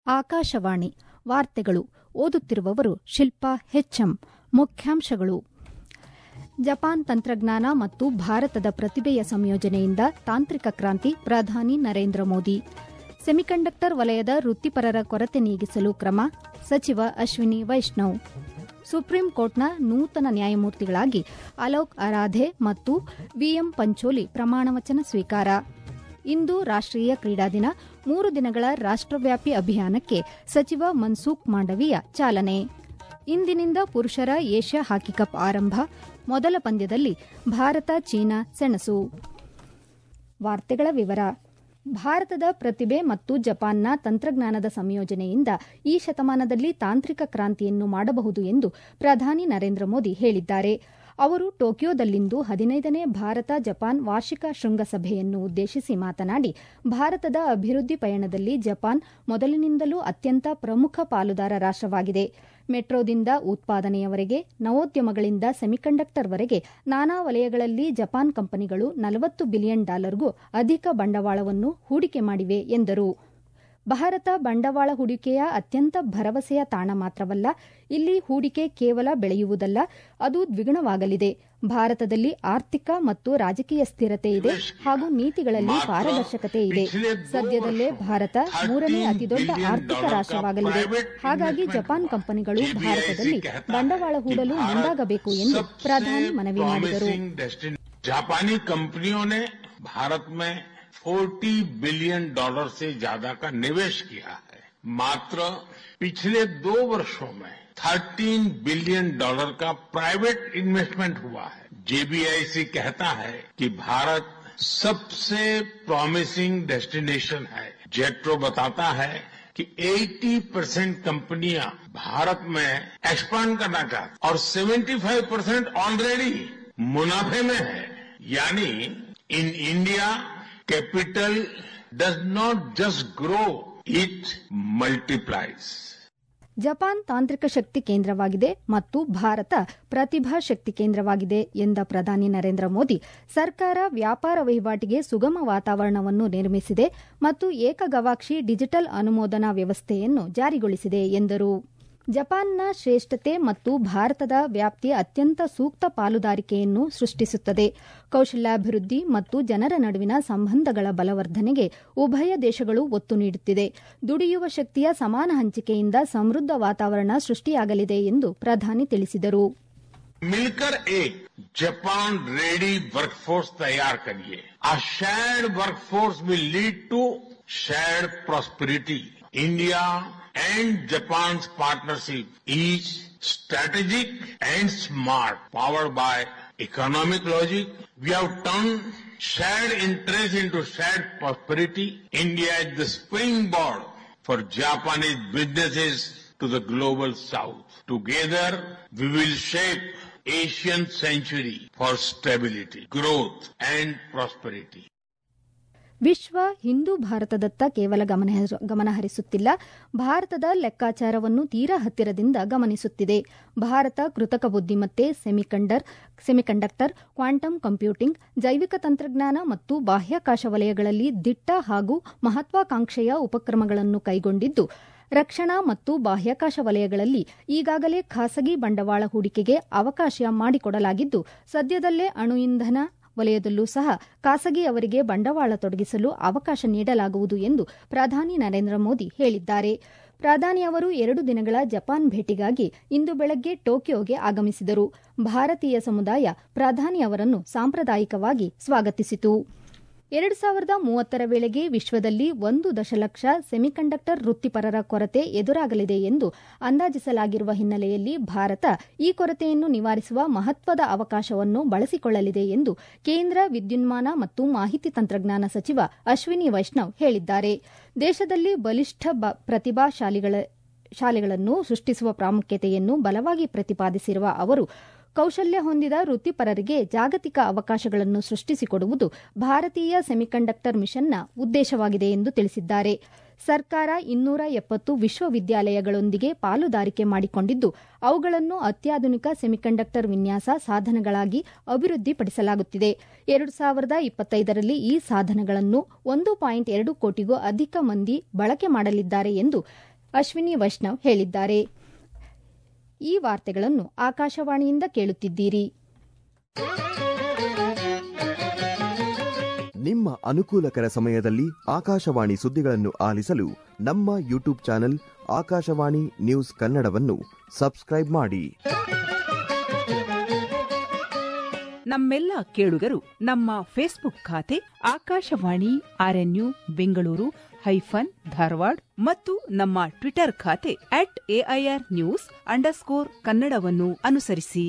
ಆಕಾಶವಾಣಿ ವಾರ್ತೆಗಳು ಓದುತ್ತಿರುವವರು ಶಿಲ್ಪಾ ಹೆಚ್ಎಂ ಮುಖ್ಯಾಂಶಗಳು ಜಪಾನ್ ತಂತ್ರಜ್ಞಾನ ಮತ್ತು ಭಾರತದ ಪ್ರತಿಭೆಯ ಸಂಯೋಜನೆಯಿಂದ ತಾಂತ್ರಿಕ ಕ್ರಾಂತಿ ಪ್ರಧಾನಿ ನರೇಂದ್ರ ಮೋದಿ ಸೆಮಿಕಂಡಕ್ಟರ್ ವಲಯದ ವೃತ್ತಿಪರರ ಕೊರತೆ ನೀಗಿಸಲು ಕ್ರಮ ಸಚಿವ ಅಶ್ವಿನಿ ವೈಷ್ಣವ್ ಸುಪ್ರೀಂ ಕೋರ್ಟ್ನ ನೂತನ ನ್ಯಾಯಮೂರ್ತಿಗಳಾಗಿ ಅಲೋಕ್ ಅರಾಧೆ ಮತ್ತು ವಿಎಂ ಪಂಚೋಲಿ ಪ್ರಮಾಣವಚನ ಸ್ವೀಕಾರ ಇಂದು ರಾಷ್ಟೀಯ ಕ್ರೀಡಾ ದಿನ ಮೂರು ದಿನಗಳ ರಾಷ್ಟವ್ಯಾಪಿ ಅಭಿಯಾನಕ್ಕೆ ಸಚಿವ ಮನ್ಸುಖ್ ಮಾಂಡವೀಯ ಚಾಲನೆ ಇಂದಿನಿಂದ ಪುರುಷರ ಏಷ್ಯಾ ಹಾಕಿ ಕಪ್ ಆರಂಭ ಮೊದಲ ಪಂದ್ಯದಲ್ಲಿ ಭಾರತ ಚೀನಾ ಸೆಣಸು ವಾರ್ತೆಗಳ ವಿವರ ಭಾರತದ ಪ್ರತಿಭೆ ಮತ್ತು ಜಪಾನ್ನ ತಂತ್ರಜ್ಞಾನದ ಸಂಯೋಜನೆಯಿಂದ ಈ ಶತಮಾನದಲ್ಲಿ ತಾಂತ್ರಿಕ ಕ್ರಾಂತಿಯನ್ನು ಮಾಡಬಹುದು ಎಂದು ಪ್ರಧಾನಿ ನರೇಂದ್ರ ಮೋದಿ ಹೇಳಿದ್ದಾರೆ ಅವರು ಟೋಕಿಯೋದಲ್ಲಿಂದು ಹದಿನೈದನೇ ಭಾರತ ಜಪಾನ್ ವಾರ್ಷಿಕ ಶೃಂಗಸಭೆಯನ್ನು ಉದ್ದೇಶಿಸಿ ಮಾತನಾಡಿ ಭಾರತದ ಅಭಿವೃದ್ಧಿ ಪಯಣದಲ್ಲಿ ಜಪಾನ್ ಮೊದಲಿನಿಂದಲೂ ಅತ್ಯಂತ ಪ್ರಮುಖ ಪಾಲುದಾರ ರಾಷ್ಟವಾಗಿದೆ ಮೆಟ್ರೋದಿಂದ ಉತ್ಪಾದನೆಯವರೆಗೆ ನವೋದ್ಯಮಗಳಿಂದ ಸೆಮಿಕಂಡಕ್ಟರ್ವರೆಗೆ ನಾನಾ ವಲಯಗಳಲ್ಲಿ ಜಪಾನ್ ಕಂಪನಿಗಳು ನಲವತ್ತು ಬಿಲಿಯನ್ ಡಾಲರ್ಗೂ ಅಧಿಕ ಬಂಡವಾಳವನ್ನು ಹೂಡಿಕೆ ಮಾಡಿವೆ ಎಂದರು ಭಾರತ ಬಂಡವಾಳ ಹೂಡಿಕೆಯ ಅತ್ಯಂತ ಭರವಸೆಯ ತಾಣ ಮಾತ್ರವಲ್ಲ ಇಲ್ಲಿ ಹೂಡಿಕೆ ಕೇವಲ ಬೆಳೆಯುವುದಲ್ಲ ಅದು ದ್ವಿಗುಣವಾಗಲಿದೆ ಭಾರತದಲ್ಲಿ ಆರ್ಥಿಕ ಮತ್ತು ರಾಜಕೀಯ ಸ್ಥಿರತೆ ಇದೆ ಹಾಗೂ ನೀತಿಗಳಲ್ಲಿ ಪಾರದರ್ಶಕತೆ ಇದೆ ಸದ್ಯದಲ್ಲೇ ಭಾರತ ಮೂರನೇ ಅತಿದೊಡ್ಡ ಆರ್ಥಿಕ ರಾಷ್ಟವಾಗಲಿದೆ ಹಾಗಾಗಿ ಜಪಾನ್ ಕಂಪನಿಗಳು ಭಾರತದಲ್ಲಿ ಬಂಡವಾಳ ಹೂಡಲು ಮುಂದಾಗಬೇಕು ಎಂದು ಪ್ರಧಾನಿ ಮನವಿ ಮಾಡಿದರು जापानी कंपनियों ने भारत में 40 बिलियन डॉलर से ज्यादा का निवेश किया है मात्र पिछले दो वर्षों में 13 बिलियन डॉलर का प्राइवेट इन्वेस्टमेंट हुआ है जेबीआईसी कहता है कि भारत सबसे प्रॉमिसिंग डेस्टिनेशन है जेट्रो बताता है कि 80 परसेंट कंपनियां भारत में एक्सपांड करना चाहती और 75 परसेंट ऑलरेडी मुनाफे में है यानी in India capital does not just grow, it multiplies. Japan ತಾಂತ್ರಿಕ ಶಕ್ತಿ ಕೇಂದ್ರವಾಗಿದೆ ಮತ್ತು ಭಾರತ ಪ್ರತಿಭಾ ಶಕ್ತಿ ಕೇಂದ್ರವಾಗಿದೆ ಎಂದ ಪ್ರಧಾನಿ ನರೇಂದ್ರ ಮೋದಿ ಸರ್ಕಾರ ವ್ಯಾಪಾರ ವಹಿವಾಟಿಗೆ ಸುಗಮ ವಾತಾವರಣವನ್ನು ನಿರ್ಮಿಸಿದೆ ಮತ್ತು ಏಕಗವಾಕ್ಷಿ ಡಿಜಿಟಲ್ ಅನುಮೋದನಾ ವ್ಯವಸ್ಥೆಯನ್ನು ಜಾರಿಗೊಳಿಸಿದೆ ಎಂದರು ಜಪಾನ್ನ ಶ್ರೇಷ್ಠತೆ ಮತ್ತು ಭಾರತದ ವ್ಯಾಪ್ತಿಯ ಅತ್ಯಂತ ಸೂಕ್ತ ಪಾಲುದಾರಿಕೆಯನ್ನು ಸೃಷ್ಟಿಸುತ್ತದೆ ಕೌಶಲ್ಯಾಭಿವೃದ್ಧಿ ಮತ್ತು ಜನರ ನಡುವಿನ ಸಂಬಂಧಗಳ ಬಲವರ್ಧನೆಗೆ ಉಭಯ ದೇಶಗಳು ಒತ್ತು ನೀಡುತ್ತಿದೆ ದುಡಿಯುವ ಶಕ್ತಿಯ ಸಮಾನ ಹಂಚಿಕೆಯಿಂದ ಸಮೃದ್ಧ ವಾತಾವರಣ ಸೃಷ್ಟಿಯಾಗಲಿದೆ ಎಂದು ಪ್ರಧಾನಿ ತಿಳಿಸಿದರು मिलकर एक जापान रेडी वर्कफोर्स तैयार करिए a shared workforce will lead to shared prosperity India and Japan's partnership is strategic and smart, powered by economic logic. We have turned shared interest into shared prosperity. India is the springboard for Japanese businesses to the global south. Together, we will shape Asian century for stability, growth and prosperity. ವಿಶ್ವ ಹಿಂದೂ ಭಾರತದತ್ತ ಕೇವಲ ಗಮನಹರಿಸುತ್ತಿಲ್ಲ ಭಾರತದ ಲೆಕ್ಕಾಚಾರವನ್ನು ತೀರಾ ಹತ್ತಿರದಿಂದ ಗಮನಿಸುತ್ತಿದೆ ಭಾರತ ಕೃತಕ ಬುದ್ದಿಮತ್ತೆ ಸೆಮಿಕಂಡರ್ semiconductor quantum computing ಜೈವಿಕ ತಂತ್ರಜ್ಞಾನ ಮತ್ತು ಬಾಹ್ಯಾಕಾಶ ವಲಯಗಳಲ್ಲಿ ದಿಟ್ಟ ಹಾಗೂ ಮಹತ್ವಾಕಾಂಕ್ಷೆಯ ಉಪಕ್ರಮಗಳನ್ನು ಕೈಗೊಂಡಿದ್ದು ರಕ್ಷಣಾ ಮತ್ತು ಬಾಹ್ಯಾಕಾಶ ವಲಯಗಳಲ್ಲಿ ಈಗಾಗಲೇ ಖಾಸಗಿ ಬಂಡವಾಳ ಹೂಡಿಕೆಗೆ ಅವಕಾಶ ಮಾಡಿಕೊಡಲಾಗಿದ್ದು ಸದ್ಯದಲ್ಲೇ ಅಣು ಇಂಧನ ವಲಯದಲ್ಲೂ ಸಹ ಖಾಸಗಿ ಅವರಿಗೆ ಬಂಡವಾಳ ತೊಡಗಿಸಲು ಅವಕಾಶ ನೀಡಲಾಗುವುದು ಎಂದು ಪ್ರಧಾನಿ ನರೇಂದ್ರ ಮೋದಿ ಹೇಳಿದ್ದಾರೆ ಪ್ರಧಾನಿ ಅವರು ಎರಡು ದಿನಗಳ ಜಪಾನ್ ಭೇಟಿಗಾಗಿ ಇಂದು ಬೆಳಗ್ಗೆ ಟೋಕಿಯೋಗೆ ಆಗಮಿಸಿದರು ಭಾರತೀಯ ಸಮುದಾಯ ಪ್ರಧಾನಿ ಅವರನ್ನು ಸಾಂಪ್ರದಾಯಿಕವಾಗಿ ಸ್ವಾಗತಿಸಿತು ಎರಡು ಸಾವಿರದ ಮೂವತ್ತರ ವೇಳೆಗೆ ವಿಶ್ವದಲ್ಲಿ ಒಂದು ದಶಲಕ್ಷ ಸೆಮಿಕಂಡಕ್ಟರ್ ವೃತ್ತಿಪರರ ಕೊರತೆ ಎದುರಾಗಲಿದೆ ಎಂದು ಅಂದಾಜಿಸಲಾಗಿರುವ ಹಿನ್ನೆಲೆಯಲ್ಲಿ ಭಾರತ ಈ ಕೊರತೆಯನ್ನು ನಿವಾರಿಸುವ ಮಹತ್ವದ ಅವಕಾಶವನ್ನು ಬಳಸಿಕೊಳ್ಳಲಿದೆ ಎಂದು ಕೇಂದ್ರ ವಿದ್ಯುನ್ಮಾನ ಮತ್ತು ಮಾಹಿತಿ ತಂತ್ರಜ್ಞಾನ ಸಚಿವ ಅಶ್ವಿನಿ ವೈಷ್ಣವ್ ಹೇಳಿದ್ದಾರೆ ದೇಶದಲ್ಲಿ ಬಲಿಷ್ಠ ಪ್ರತಿಭಾಶಾಲಿಗಳ ಶಾಲೆಗಳನ್ನು ಸೃಷ್ಟಿಸುವ ಪ್ರಾಮುಖ್ಯತೆಯನ್ನು ಬಲವಾಗಿ ಪ್ರತಿಪಾದಿಸಿರುವ ಅವರು ಕೌಶಲ್ಯ ಹೊಂದಿದ ವೃತ್ತಿಪರರಿಗೆ ಜಾಗತಿಕ ಅವಕಾಶಗಳನ್ನು ಸೃಷ್ಟಿಸಿಕೊಡುವುದು ಭಾರತೀಯ ಸೆಮಿಕಂಡಕ್ಟರ್ ಮಿಷನ್ನ ಉದ್ದೇಶವಾಗಿದೆ ಎಂದು ತಿಳಿಸಿದ್ದಾರೆ ಸರ್ಕಾರ ಇನ್ನೂರ ಎಪ್ಪತ್ತು ವಿಶ್ವವಿದ್ಯಾಲಯಗಳೊಂದಿಗೆ ಪಾಲುದಾರಿಕೆ ಮಾಡಿಕೊಂಡಿದ್ದು ಅವುಗಳನ್ನು ಅತ್ಯಾಧುನಿಕ ಸೆಮಿಕಂಡಕ್ಟರ್ ವಿನ್ಯಾಸ ಸಾಧನಗಳಾಗಿ ಅಭಿವೃದ್ಧಿಪಡಿಸಲಾಗುತ್ತಿದೆ ಎರಡು ಸಾವಿರದ ಇಪ್ಪತ್ತೈದರಲ್ಲಿ ಈ ಸಾಧನಗಳನ್ನು ಒಂದು ಪಾಯಿಂಟ್ ಎರಡು ಕೋಟಿಗೂ ಅಧಿಕ ಮಂದಿ ಬಳಕೆ ಮಾಡಲಿದ್ದಾರೆ ಎಂದು ಅಶ್ವಿನಿ ವೈಷ್ಣವ್ ಹೇಳಿದ್ದಾರೆ ಈ ವಾರ್ತೆಗಳನ್ನು ಆಕಾಶವಾಣಿಯಿಂದ ಕೇಳುತ್ತಿದ್ದೀರಿ ನಿಮ್ಮ ಅನುಕೂಲಕರ ಸಮಯದಲ್ಲಿ ಆಕಾಶವಾಣಿ ಸುದ್ದಿಗಳನ್ನು ಆಲಿಸಲು ನಮ್ಮ ಯೂಟ್ಯೂಬ್ ಚಾನೆಲ್ ಆಕಾಶವಾಣಿ ನ್ಯೂಸ್ ಕನ್ನಡವನ್ನು ಸಬ್ಸ್ಕ್ರೈಬ್ ಮಾಡಿ ನಮ್ಮೆಲ್ಲ ಕೇಳುಗರು ನಮ್ಮ ಫೇಸ್ಬುಕ್ ಖಾತೆ ಆಕಾಶವಾಣಿ ಆರ್ಎನ್ಯು ಬೆಂಗಳೂರು ಹೈಫನ್ ಧಾರವಾಡ ಮತ್ತು ನಮ್ಮ ಟ್ವಿಟರ್ ಖಾತೆ ಅಟ್ ಎಐಆರ್ ನ್ಯೂಸ್ ಅಂಡರ್ಸ್ಕೋರ್ ಕನ್ನಡವನ್ನು ಅನುಸರಿಸಿ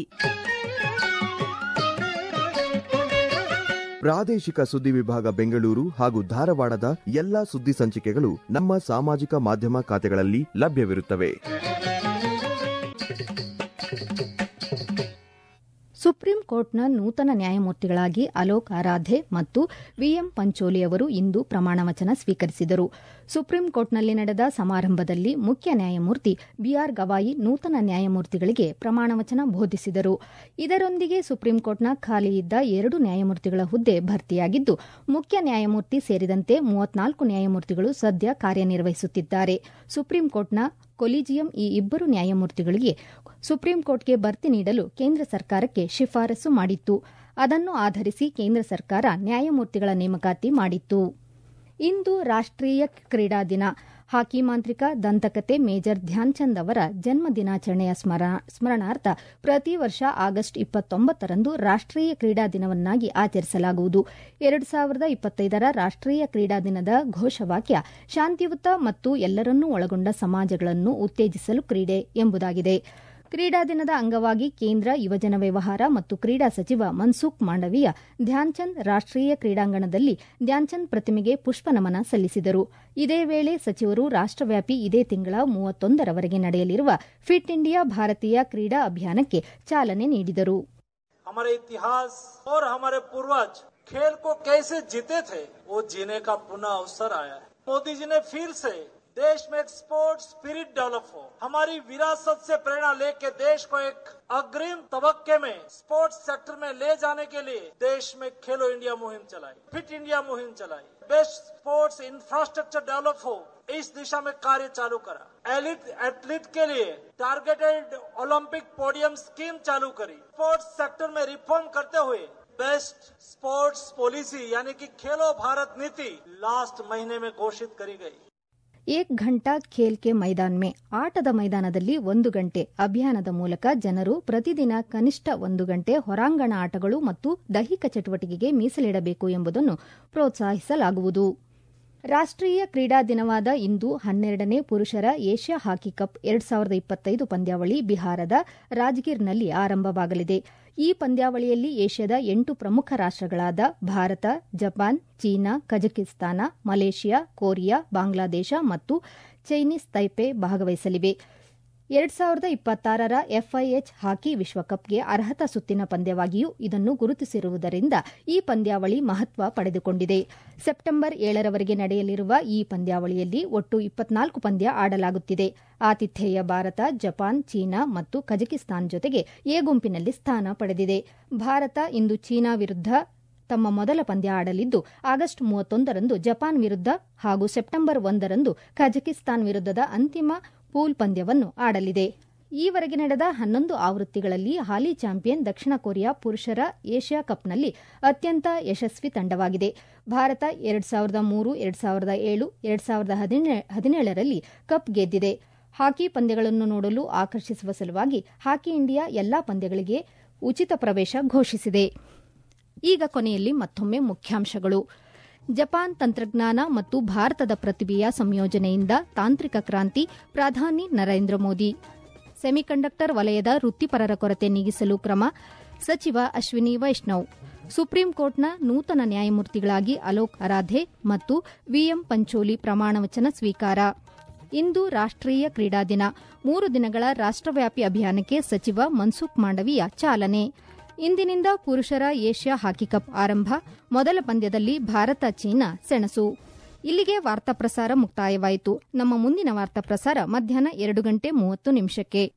ಪ್ರಾದೇಶಿಕ ಸುದ್ದಿ ವಿಭಾಗ ಬೆಂಗಳೂರು ಹಾಗೂ ಧಾರವಾಡದ ಎಲ್ಲಾ ಸುದ್ದಿ ಸಂಚಿಕೆಗಳು ನಮ್ಮ ಸಾಮಾಜಿಕ ಮಾಧ್ಯಮ ಖಾತೆಗಳಲ್ಲಿ ಲಭ್ಯವಿರುತ್ತವೆ ಸುಪ್ರೀಂ ಕೋರ್ಟ್ನ ನೂತನ ನ್ಯಾಯಮೂರ್ತಿಗಳಾಗಿ ಅಲೋಕ್ ಆರಾಧೆ ಮತ್ತು ವಿಎಂ ಪಂಚೋಲಿ ಅವರು ಇಂದು ಪ್ರಮಾಣವಚನ ಸ್ವೀಕರಿಸಿದರು ಸುಪ್ರೀಂ ಕೋರ್ಟ್ನಲ್ಲಿ ನಡೆದ ಸಮಾರಂಭದಲ್ಲಿ ಮುಖ್ಯ ನ್ಯಾಯಮೂರ್ತಿ ಬಿಆರ್ ಗವಾಯಿ ನೂತನ ನ್ಯಾಯಮೂರ್ತಿಗಳಿಗೆ ಪ್ರಮಾಣವಚನ ಬೋಧಿಸಿದರು ಇದರೊಂದಿಗೆ ಸುಪ್ರೀಂ ಕೋರ್ಟ್ನ ಖಾಲಿ ಇದ್ದ ಎರಡು ನ್ಯಾಯಮೂರ್ತಿಗಳ ಹುದ್ದೆ ಭರ್ತಿಯಾಗಿದ್ದು ಮುಖ್ಯ ನ್ಯಾಯಮೂರ್ತಿ ಸೇರಿದಂತೆ ಮೂವತ್ನಾಲ್ಕು ನ್ಯಾಯಮೂರ್ತಿಗಳು ಸದ್ಯ ಕಾರ್ಯನಿರ್ವಹಿಸುತ್ತಿದ್ದಾರೆ ಸುಪ್ರೀಂ ಕೋರ್ಟ್ನ ಕೊಲಿಜಿಯಂ ಈ ಇಬ್ಬರು ನ್ಯಾಯಮೂರ್ತಿಗಳಿಗೆ ಸುಪ್ರೀಂ ಕೋರ್ಟ್ಗೆ ಬಡ್ತಿ ನೀಡಲು ಕೇಂದ್ರ ಸರ್ಕಾರಕ್ಕೆ ಶಿಫಾರಸು ಮಾಡಿತ್ತು ಅದನ್ನು ಆಧರಿಸಿ ಕೇಂದ್ರ ಸರ್ಕಾರ ನ್ಯಾಯಮೂರ್ತಿಗಳ ನೇಮಕಾತಿ ಮಾಡಿತ್ತು ಇಂದು ರಾಷ್ಟ್ರೀಯ ಕ್ರೀಡಾ ದಿನ ಹಾಕಿ ಮಾಂತ್ರಿಕ ದಂತಕತೆ ಮೇಜರ್ ಧ್ಯಾನ್ಚಂದ್ ಅವರ ಜನ್ಮ ದಿನಾಚರಣೆಯ ಸ್ಮರಣಾರ್ಥ ಪ್ರತಿ ವರ್ಷ ಆಗಸ್ಟ್ ಇಪ್ಪತ್ತೊಂಬತ್ತರಂದು ರಾಷ್ಟ್ರೀಯ ಕ್ರೀಡಾ ದಿನವನ್ನಾಗಿ ಆಚರಿಸಲಾಗುವುದು ಎರಡು ಸಾವಿರದ ಇಪ್ಪತ್ತೈದರ ರಾಷ್ಟ್ರೀಯ ಕ್ರೀಡಾ ದಿನದ ಘೋಷವಾಕ್ಯ ಶಾಂತಿಯುತ ಮತ್ತು ಎಲ್ಲರನ್ನೂ ಒಳಗೊಂಡ ಸಮಾಜಗಳನ್ನು ಉತ್ತೇಜಿಸಲು ಕ್ರೀಡೆ ಎಂಬುದಾಗಿದೆ ಕ್ರೀಡಾ ದಿನದ ಅಂಗವಾಗಿ ಕೇಂದ್ರ ಯುವಜನ ವ್ಯವಹಾರ ಮತ್ತು ಕ್ರೀಡಾ ಸಚಿವ ಮನ್ಸುಖ್ ಮಾಂಡವೀಯ ಧ್ಯಾನ್ಚಂದ್ ರಾಷ್ಟ್ರೀಯ ಕ್ರೀಡಾಂಗಣದಲ್ಲಿ ಧ್ಯಾನ್ಚಂದ್ ಪ್ರತಿಮೆಗೆ ಪುಷ್ಪನಮನ ಸಲ್ಲಿಸಿದರು ಇದೇ ವೇಳೆ ಸಚಿವರು ರಾಷ್ಟವ್ಯಾಪಿ ಇದೇ ತಿಂಗಳ ಮೂವತ್ತೊಂದರವರೆಗೆ ನಡೆಯಲಿರುವ ಫಿಟ್ ಇಂಡಿಯಾ ಭಾರತೀಯ ಕ್ರೀಡಾ ಅಭಿಯಾನಕ್ಕೆ ಚಾಲನೆ ನೀಡಿದರು हमारे इतिहास और हमारे पूर्वज खेल को कैसे जीते थे वो जीने का पुनः अवसर आया है मोदी जी ने फिर से देश में एक स्पोर्ट्स स्पिरिट डेवलप हो हमारी विरासत से प्रेरणा लेके देश को एक अग्रिम तबक्के में स्पोर्ट्स सेक्टर में ले जाने के लिए देश में खेलो इंडिया मुहिम चलाई फिट इंडिया मुहिम चलाई बेस्ट स्पोर्ट्स इंफ्रास्ट्रक्चर डेवलप हो इस दिशा में कार्य चालू करा एलिट एथलीट के लिए टारगेटेड ओलंपिक पोडियम स्कीम चालू करी स्पोर्ट्स सेक्टर में रिफॉर्म करते हुए बेस्ट स्पोर्ट्स पॉलिसी यानी कि खेलो भारत नीति लास्ट महीने में घोषित करी गई ಏಕ್ ಘಂಟಾ ಖೇಲ್ ಕೆ ಮೈದಾನ್ ಮೇ ಆಟದ ಮೈದಾನದಲ್ಲಿ ಒಂದು ಗಂಟೆ ಅಭಿಯಾನದ ಮೂಲಕ ಜನರು ಪ್ರತಿದಿನ ಕನಿಷ್ಠ ಒಂದು ಗಂಟೆ ಹೊರಾಂಗಣ ಆಟಗಳು ಮತ್ತು ದೈಹಿಕ ಚಟುವಟಿಕೆಗೆ ಮೀಸಲಿಡಬೇಕು ಎಂಬುದನ್ನು ಪ್ರೋತ್ಸಾಹಿಸಲಾಗುವುದು ರಾಷ್ಟ್ರೀಯ ಕ್ರೀಡಾ ದಿನವಾದ ಇಂದು ಹನ್ನೆರಡನೇ ಪುರುಷರ ಏಷ್ಯಾ ಹಾಕಿ ಕಪ್ ಎರಡ್ ಸಾವಿರದ ಇಪ್ಪತ್ತೈದು ಪಂದ್ಯಾವಳಿ ಬಿಹಾರದ ರಾಜ್ಗಿರ್ನಲ್ಲಿ ಆರಂಭವಾಗಲಿದೆ ಈ ಪಂದ್ಯಾವಳಿಯಲ್ಲಿ ಏಷ್ಯಾದ ಎಂಟು ಪ್ರಮುಖ ರಾಷ್ಟಗಳಾದ Bharat Japan China Kazakhstan Malaysia Korea Bangladesh ಮತ್ತು ಚೈನೀಸ್ ತೈಪೆ ಭಾಗವಹಿಸಲಿವೆ ಎರಡ್ ಸಾವಿರದ ಇಪ್ಪತ್ತಾರರ ಎಫ್ಐಎಚ್ ಹಾಕಿ ವಿಶ್ವಕಪ್ಗೆ ಅರ್ಹತಾ ಸುತ್ತಿನ ಪಂದ್ಯವಾಗಿಯೂ ಇದನ್ನು ಗುರುತಿಸಿರುವುದರಿಂದ ಈ ಪಂದ್ಯಾವಳಿ ಮಹತ್ವ ಪಡೆದುಕೊಂಡಿದೆ ಸೆಪ್ಟೆಂಬರ್ ಏಳರವರೆಗೆ ನಡೆಯಲಿರುವ ಈ ಪಂದ್ಯಾವಳಿಯಲ್ಲಿ ಒಟ್ಟು ಇಪ್ಪತ್ನಾಲ್ಕು ಪಂದ್ಯ ಆಡಲಾಗುತ್ತಿದೆ ಆತಿಥೇಯ ಭಾರತ ಜಪಾನ್ ಚೀನಾ ಮತ್ತು ಕಜಕಿಸ್ತಾನ್ ಜೊತೆಗೆ ಎ ಗುಂಪಿನಲ್ಲಿ ಸ್ಥಾನ ಪಡೆದಿದೆ ಭಾರತ ಇಂದು ಚೀನಾ ವಿರುದ್ಧ ತಮ್ಮ ಮೊದಲ ಪಂದ್ಯ ಆಡಲಿದ್ದು ಆಗಸ್ಟ್ ಮೂವತ್ತೊಂದರಂದು ಜಪಾನ್ ವಿರುದ್ಧ ಹಾಗೂ ಸೆಪ್ಟೆಂಬರ್ ಒಂದರಂದು ಕಜಕಿಸ್ತಾನ್ ವಿರುದ್ಧದ ಅಂತಿಮ ಪೂಲ್ ಪಂದ್ಯವನ್ನು ಆಡಲಿದೆ ಈವರೆಗೆ ನಡೆದ ಹನ್ನೊಂದು ಆವೃತ್ತಿಗಳಲ್ಲಿ ಹಾಲಿ ಚಾಂಪಿಯನ್ ದಕ್ಷಿಣ ಕೊರಿಯಾ ಪುರುಷರ ಏಷ್ಯಾ ಕಪ್ನಲ್ಲಿ ಅತ್ಯಂತ ಯಶಸ್ವಿ ತಂಡವಾಗಿದೆ ಭಾರತ ಎರಡ್ ಸಾವಿರದ ಮೂರು ಎರಡ್ ಸಾವಿರದ ಏಳು ಎರಡ್ ಸಾವಿರದ ಹದಿನೇಳರಲ್ಲಿ ಕಪ್ ಗೆದ್ದಿದೆ ಹಾಕಿ ಪಂದ್ಯಗಳನ್ನು ನೋಡಲು ಆಕರ್ಷಿಸುವ ಸಲುವಾಗಿ ಹಾಕಿ ಇಂಡಿಯಾ ಎಲ್ಲಾ ಪಂದ್ಯಗಳಿಗೆ ಉಚಿತ ಪ್ರವೇಶ ಘೋಷಿಸಿದೆ ಈಗ ಕೊನೆಯಲ್ಲಿ ಮತ್ತೊಮ್ಮೆ ಮುಖ್ಯಾಂಶಗಳು ಜಪಾನ್ ತಂತ್ರಜ್ಞಾನ ಮತ್ತು ಭಾರತದ ಪ್ರತಿಭೆಯ ಸಂಯೋಜನೆಯಿಂದ ತಾಂತ್ರಿಕ ಕ್ರಾಂತಿ ಪ್ರಧಾನಿ ನರೇಂದ್ರ ಮೋದಿ ಸೆಮಿಕಂಡಕ್ಟರ್ ವಲಯದ ವೃತ್ತಿಪರರ ಕೊರತೆ ನೀಗಿಸಲು ಕ್ರಮ ಸಚಿವ ಅಶ್ವಿನಿ ವೈಷ್ಣವ್ ಸುಪ್ರೀಂ ಕೋರ್ಟ್ನ ನೂತನ ನ್ಯಾಯಮೂರ್ತಿಗಳಾಗಿ ಅಲೋಕ್ ಅರಾಧೆ ಮತ್ತು ವಿಎಂ ಪಂಚೋಲಿ ಪ್ರಮಾಣವಚನ ಸ್ವೀಕಾರ ಇಂದು ರಾಷ್ಟ್ರೀಯ ಕ್ರೀಡಾ ದಿನ ಮೂರು ದಿನಗಳ ರಾಷ್ಟ್ರವ್ಯಾಪಿ ಅಭಿಯಾನಕ್ಕೆ ಸಚಿವ ಮನ್ಸುಖ್ ಮಾಂಡವೀಯ ಚಾಲನೆ ಇಂದಿನಿಂದ ಪುರುಷರ ಏಷ್ಯಾ ಹಾಕಿ ಕಪ್ ಆರಂಭ ಮೊದಲ ಪಂದ್ಯದಲ್ಲಿ ಭಾರತ ಚೀನಾ ಸೆಣಸು ಇಲ್ಲಿಗೆ ವಾರ್ತಾ ಪ್ರಸಾರ ಮುಕ್ತಾಯವಾಯಿತು ನಮ್ಮ ಮುಂದಿನ ವಾರ್ತಾ ಪ್ರಸಾರ ಮಧ್ಯಾಹ್ನ ಎರಡು ಗಂಟೆ ಮೂವತ್ತು ನಿಮಿಷಕ್ಕೆ